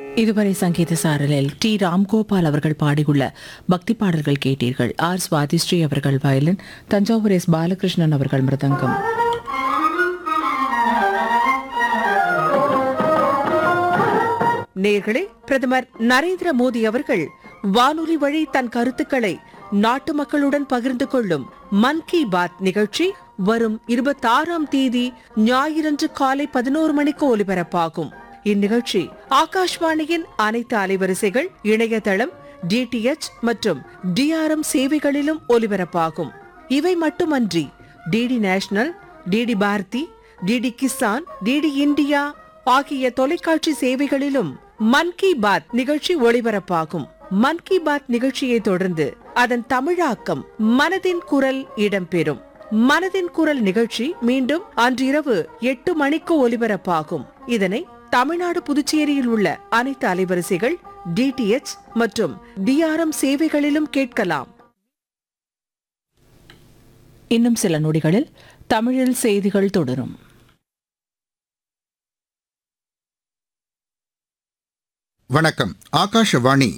இதுவரை சங்கீத சாரலில் டி ராம்கோபால் அவர்கள் பாடியுள்ள பக்தி பாடல்கள் கேட்டீர்கள் ஆர் சுவாதிஸ்ரீ அவர்கள் வயலின் தஞ்சாவூர் எஸ் பாலகிருஷ்ணன் அவர்கள் மிருதங்கம் நேர்களே பிரதமர் நரேந்திர மோடி அவர்கள் வானொலி வழி தன் கருத்துக்களை நாட்டு மக்களுடன் பகிர்ந்து கொள்ளும் மன் கி பாத் நிகழ்ச்சி வரும் இருபத்தாறாம் தேதி ஞாயிறன்று காலை பதினோரு மணிக்கு ஒலிபரப்பாகும் இந்நிகழ்ச்சி ஆகாஷ்வாணியின் அனைத்து அலைவரிசைகள் இணையதளம் டிடிஎச் மற்றும் டிஆர்எம் சேவைகளிலும் ஒலிபரப்பாகும் இவை மட்டுமன்றி DD National DD Bharati DD Kisan DD India ஆகிய தொலைக்காட்சி சேவைகளிலும் மன் கி பாத் நிகழ்ச்சி ஒளிபரப்பாகும் மன் கி பாத் நிகழ்ச்சியை தொடர்ந்து அதன் தமிழாக்கம் மனதின் குரல் இடம்பெறும் மனதின் குரல் நிகழ்ச்சி மீண்டும் அன்றிரவு எட்டு மணிக்கு ஒலிபரப்பாகும் இதனை தமிழ்நாடு புதுச்சேரியில் உள்ள அனைத்து அலைவரிசைகள் டிடிஎச் மற்றும் டிஆர்எம் சேவைகளிலும் கேட்கலாம் இன்னும் சில நொடிகளில் தமிழில் செய்திகள் தொடரும் வணக்கம் ஆகாஷவாணி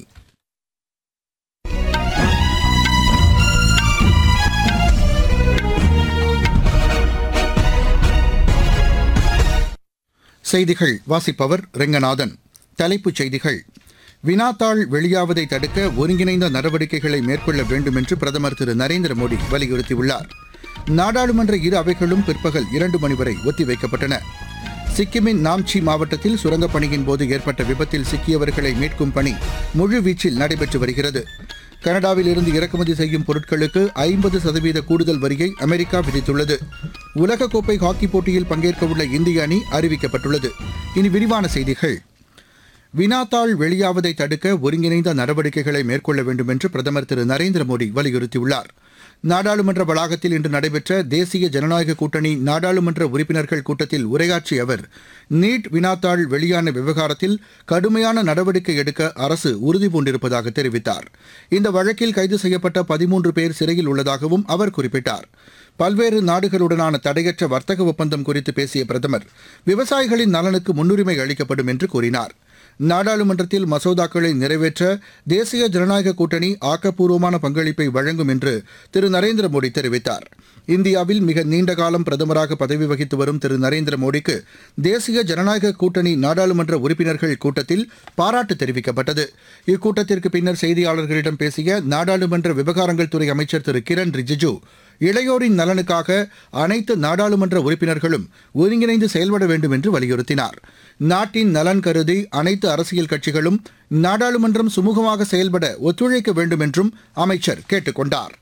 செய்திகள் வாசிப்பவர் ரெங்கநாதன் தலைப்புச் செய்திகள் வினாத்தாள் வெளியாவதை தடுக்க ஒருங்கிணைந்த நடவடிக்கைகளை மேற்கொள்ள வேண்டும் என்று பிரதமர் திரு நரேந்திர மோடி வலியுறுத்தியுள்ளார் நாடாளுமன்ற இரு அவைகளும் பிற்பகல் இரண்டு மணி வரை ஒத்திவைக்கப்பட்டன சிக்கிமின் நாம்சி மாவட்டத்தில் சுரங்கப் பணியின் போது ஏற்பட்ட விபத்தில் சிக்கியவர்களை மீட்கும் பணி முழுவீச்சில் நடைபெற்று வருகிறது கனடாவில் இருந்து இறக்குமதி செய்யும் பொருட்களுக்கு ஐம்பது சதவீத கூடுதல் வரியை அமெரிக்கா விதித்துள்ளது உலகக்கோப்பை ஹாக்கி போட்டியில் பங்கேற்கவுள்ள இந்திய அணி அறிவிக்கப்பட்டுள்ளது இனி விரிவான செய்திகள் வினாத்தாள் வெளியாவதை தடுக்க ஒருங்கிணைந்த நடவடிக்கைகளை மேற்கொள்ள வேண்டும் என்று பிரதமர் திரு நரேந்திர மோடி வலியுறுத்தியுள்ளார் நாடாளுமன்ற வளாகத்தில் இன்று நடைபெற்ற தேசிய ஜனநாயக கூட்டணி நாடாளுமன்ற உறுப்பினர்கள் கூட்டத்தில் உரையாற்றிய அவர் நீட் வினாத்தாள் வெளியான விவகாரத்தில் கடுமையான நடவடிக்கை எடுக்க அரசு உறுதிபூண்டிருப்பதாக தெரிவித்தார் இந்த வழக்கில் கைது செய்யப்பட்ட பதிமூன்று பேர் சிறையில் உள்ளதாகவும் அவர் குறிப்பிட்டார் பல்வேறு நாடுகளுடனான தடையற்ற வர்த்தக ஒப்பந்தம் குறித்து பேசிய பிரதமர் விவசாயிகளின் நலனுக்கு முன்னுரிமை அளிக்கப்படும் என்று கூறினார் நாடாளுமன்றத்தில் மசோதாக்களை நிறைவேற்ற தேசிய ஜனநாயக கூட்டணி ஆக்கப்பூர்வமான பங்களிப்பை வழங்கும் என்று திரு நரேந்திர மோடி தெரிவித்தார் இந்தியாவில் மிக நீண்ட காலம் பிரதமராக பதவி வகித்து வரும் திரு நரேந்திர மோடிக்கு தேசிய ஜனநாயக கூட்டணி நாடாளுமன்ற உறுப்பினர்கள் கூட்டத்தில் பாராட்டு தெரிவிக்கப்பட்டது இக்கூட்டத்திற்கு பின்னர் செய்தியாளர்களிடம் பேசிய நாடாளுமன்ற விவகாரங்கள் துறை அமைச்சர் திரு கிரண் ரிஜிஜு இளையோரின் நலனுக்காக அனைத்து நாடாளுமன்ற உறுப்பினர்களும் ஒருங்கிணைந்து செயல்பட வேண்டும் என்று வலியுறுத்தினார் நாட்டின் நலன் கருதி அனைத்து அரசியல் கட்சிகளும் நாடாளுமன்றம் சுமூகமாக செயல்பட ஒத்துழைக்க வேண்டும் என்றும் அமைச்சர் கேட்டுக் கொண்டார்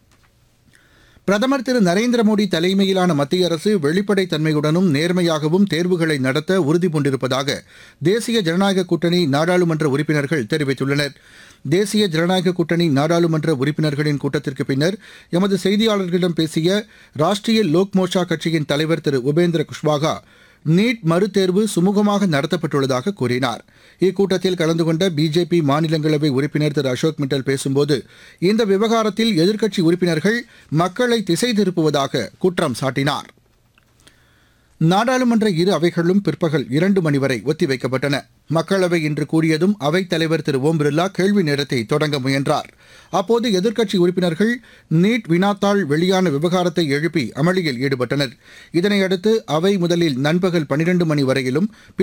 பிரதமர் திரு நரேந்திர மோடி தலைமையிலான மத்திய அரசு வெளிப்படைத் தன்மையுடனும் நேர்மையாகவும் தேர்வுகளை நடத்த உறுதிபூண்டிருப்பதாக தேசிய ஜனநாயக கூட்டணி நாடாளுமன்ற உறுப்பினர்கள் தெரிவித்துள்ளனர் தேசிய ஜனநாயக கூட்டணி நாடாளுமன்ற உறுப்பினர்களின் கூட்டத்திற்கு பின்னர் எமது செய்தியாளர்களிடம் பேசிய ராஷ்டிரிய லோக் மோர்ச்சா கட்சியின் தலைவர் திரு உபேந்திர குஷ்வாகா நீட் மறுதேர்வு சுமூகமாக நடத்தப்பட்டுள்ளதாக கூறினார் இக்கூட்டத்தில் கலந்து கொண்ட பிஜேபி மாநிலங்களவை உறுப்பினர் திரு அசோக் மிட்டல் பேசும்போது இந்த விவகாரத்தில் எதிர்க்கட்சி உறுப்பினர்கள் மக்களை திசை திருப்புவதாக குற்றம் சாட்டினார் நாடாளுமன்ற இரு அவைகளும் பிற்பகல் இரண்டு மணி வரை ஒத்திவைக்கப்பட்டன மக்களவை இன்று கூடியதும் அவைத் தலைவர் திரு ஓம் பிர்லா கேள்வி நேரத்தை தொடங்க முயன்றார் அப்போது எதிர்க்கட்சி உறுப்பினர்கள் நீட் வினாத்தாள் வெளியான விவகாரத்தை எழுப்பி அமளியில் ஈடுபட்டனர் இதனையடுத்து அவை முதலில் நண்பகல் பனிரெண்டு மணி வரையிலும்